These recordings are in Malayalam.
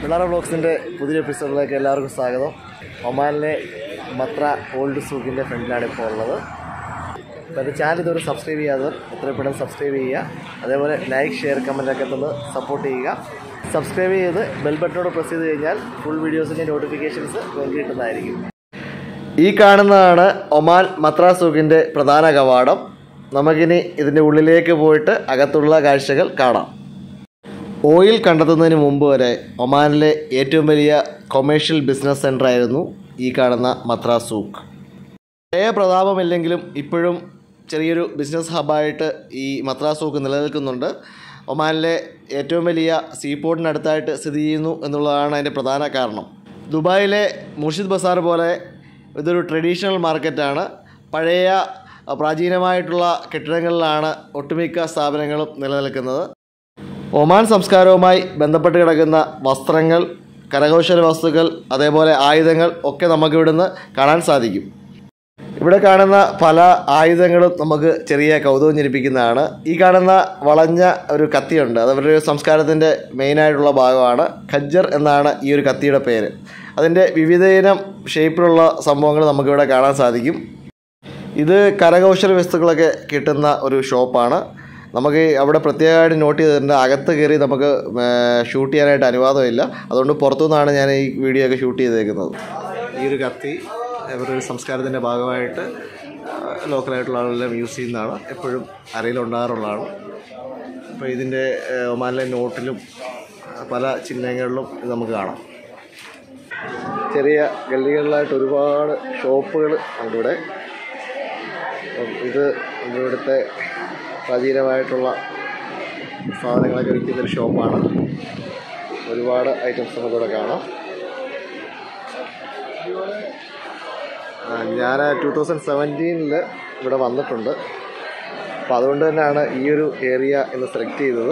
പിള്ളാറ വ്ളോഗ്സിൻ്റെ പുതിയ എപ്പിസോഡിലേക്ക് എല്ലാവർക്കും സ്വാഗതം ഒമാനിലെ മത്ര ഓൾഡ് സൂക്കിൻ്റെ ഫ്രണ്ടിലാണ് ഇപ്പോൾ ഉള്ളത് അപ്പോൾ എൻ്റെ ചാനൽ ഇതുവരെ സബ്സ്ക്രൈബ് ചെയ്യാത്തവർ എത്രയും പെട്ടെന്ന് സബ്സ്ക്രൈബ് ചെയ്യുക അതേപോലെ ലൈക്ക് ഷെയർ കമൻ്റ് ഒക്കെ തന്ന് സപ്പോർട്ട് ചെയ്യുക സബ്സ്ക്രൈബ് ചെയ്ത് ബെൽ ബട്ടണോട് പ്രസ് ചെയ്ത് കഴിഞ്ഞാൽ ഫുൾ വീഡിയോസിൻ്റെ നോട്ടിഫിക്കേഷൻസ് നിങ്ങൾക്ക് കിട്ടുന്നതായിരിക്കും ഈ കാണുന്നതാണ് ഒമാൻ മത്ര സൂക്കിൻ്റെ പ്രധാന കവാടം നമുക്കിനി ഇതിൻ്റെ ഉള്ളിലേക്ക് പോയിട്ട് അകത്തുള്ള കാഴ്ചകൾ കാണാം ഓയിൽ കണ്ടെത്തുന്നതിന് മുമ്പ് വരെ ഒമാനിലെ ഏറ്റവും വലിയ കൊമേഴ്ഷ്യൽ ബിസിനസ് സെൻ്റർ ആയിരുന്നു ഈ കാണുന്ന മത്ര സൂക്ക് പഴയ പ്രതാപമില്ലെങ്കിലും ഇപ്പോഴും ചെറിയൊരു ബിസിനസ് ഹബ്ബായിട്ട് ഈ മത്ര സൂക്ക് നിലനിൽക്കുന്നുണ്ട് ഒമാനിലെ ഏറ്റവും വലിയ സീപോർട്ടിനടുത്തായിട്ട് സ്ഥിതി ചെയ്യുന്നു എന്നുള്ളതാണ് അതിൻ്റെ പ്രധാന കാരണം ദുബായിലെ മുർഷിദ് ബസാർ പോലെ ഇതൊരു ട്രഡീഷണൽ മാർക്കറ്റാണ് പഴയ പ്രാചീനമായിട്ടുള്ള കെട്ടിടങ്ങളിലാണ് ഒട്ടുമിക്ക സ്ഥാപനങ്ങളും നിലനിൽക്കുന്നത് ഒമാൻ സംസ്കാരവുമായി ബന്ധപ്പെട്ട് കിടക്കുന്ന വസ്ത്രങ്ങൾ കരകൗശല വസ്തുക്കൾ അതേപോലെ ആയുധങ്ങൾ ഒക്കെ നമുക്ക് ഇവിടുന്ന് കാണാൻ സാധിക്കും ഇവിടെ കാണുന്ന പല ആയുധങ്ങളും നമുക്ക് ചെറിയ കൗതുകം ജനിപ്പിക്കുന്നതാണ് ഈ കാണുന്ന വളഞ്ഞ ഒരു കത്തിയുണ്ട് അത് അവരുടെ സംസ്കാരത്തിൻ്റെ മെയിനായിട്ടുള്ള ഭാഗമാണ് ഖജ്ജർ എന്നാണ് ഈ ഒരു കത്തിയുടെ പേര് അതിൻ്റെ വിവിധയിനം ഷേപ്പിലുള്ള സംഭവങ്ങൾ നമുക്കിവിടെ കാണാൻ സാധിക്കും ഇത് കരകൗശല വസ്തുക്കളൊക്കെ കിട്ടുന്ന ഒരു ഷോപ്പാണ് നമുക്ക് അവിടെ പ്രത്യേകമായിട്ട് നോട്ട് ചെയ്തിട്ടുണ്ട് അകത്ത് കയറി നമുക്ക് ഷൂട്ട് ചെയ്യാനായിട്ട് അനുവാദമില്ല അതുകൊണ്ട് പുറത്തുനിന്നാണ് ഞാൻ ഈ വീഡിയോ ഒക്കെ ഷൂട്ട് ചെയ്തേക്കുന്നത് ഈ ഒരു കത്തി അവരുടെ ഒരു സംസ്കാരത്തിൻ്റെ ഭാഗമായിട്ട് ലോക്കലായിട്ടുള്ള ആളെല്ലാം യൂസ് ചെയ്യുന്നതാണ് എപ്പോഴും അരയിലുണ്ടാകാറുള്ളതാണ് അപ്പോൾ ഇതിൻ്റെ ഒമാനിലെ നോട്ടിലും പല ചിഹ്നങ്ങളിലും ഇത് നമുക്ക് കാണാം ചെറിയ ഗല്ലികളിലായിട്ട് ഒരുപാട് ഷോപ്പുകൾ ഉണ്ട് ഇവിടെ അപ്പം ഇത് ഇവിടുത്തെ പ്രാചീനമായിട്ടുള്ള സാധനങ്ങളൊക്കെ വിൽക്കുന്നൊരു ഷോപ്പാണ് ഒരുപാട് ഐറ്റംസ് നമുക്കിവിടെ കാണാം ആ, ഞാൻ ടു തൗസൻഡ് സെവൻറ്റീനിൽ ഇവിടെ വന്നിട്ടുണ്ട് അപ്പം അതുകൊണ്ട് തന്നെയാണ് ഈ ഒരു ഏരിയ ഇന്ന് സെലക്ട് ചെയ്തത്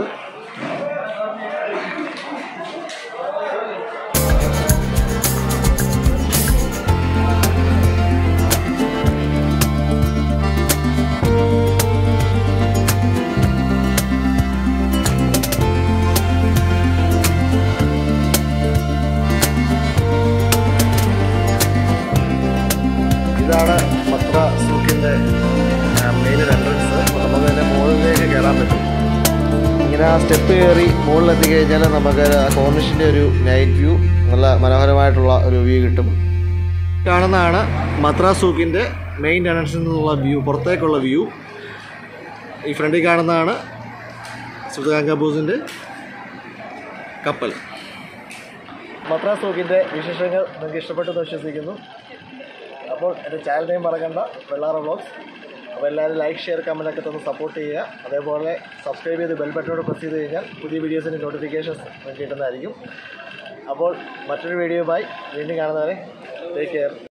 ഇതാണ് മത്ര സൂക്കിൻ്റെ മെയിൻ എൻട്രൻസ് അപ്പോൾ നമുക്ക് തന്നെ മുകളിലേക്ക് കയറാൻ പറ്റും ഇങ്ങനെ ആ സ്റ്റെപ്പ് കയറി മുകളിലെത്തി കഴിഞ്ഞാൽ നമുക്ക് കോർണിഷിൻ്റെ ഒരു നൈറ്റ് വ്യൂ നല്ല മനോഹരമായിട്ടുള്ള ഒരു വ്യൂ കിട്ടും കാണുന്നതാണ് മത്ര സൂക്കിൻ്റെ മെയിൻ എൻട്രൻസിൽ നിന്നുള്ള വ്യൂ പുറത്തേക്കുള്ള വ്യൂ ഈ ഫ്രണ്ടിൽ കാണുന്നതാണ് സുൽത്താൻ കബൂസിൻ്റെ കപ്പൽ മത്ര സൂക്കിൻ്റെ വിശേഷങ്ങൾ നിങ്ങൾക്ക് ഇഷ്ടപ്പെട്ടെന്ന് വിശ്വസിക്കുന്നു അപ്പോൾ എൻ്റെ ചാനൽ നെയിം മറക്കണ്ട വെള്ളാറ വ്ളോഗ്സ് അപ്പോൾ എല്ലാവരും ലൈക്ക് ഷെയർ കമൻ്റ് ഒക്കെ തന്ന് സപ്പോർട്ട് ചെയ്യുക അതേപോലെ സബ്സ്ക്രൈബ് ചെയ്ത് ബെൽ ബട്ടനോട് പ്രസ് ചെയ്ത് കഴിഞ്ഞാൽ പുതിയ വീഡിയോസിൻ്റെ നോട്ടിഫിക്കേഷൻസ് നിങ്ങൾക്ക് കിട്ടുന്നതായിരിക്കും അപ്പോൾ മറ്റൊരു വീഡിയോയുമായി വീണ്ടും കാണുന്നവരെ ടേക്ക് കെയർ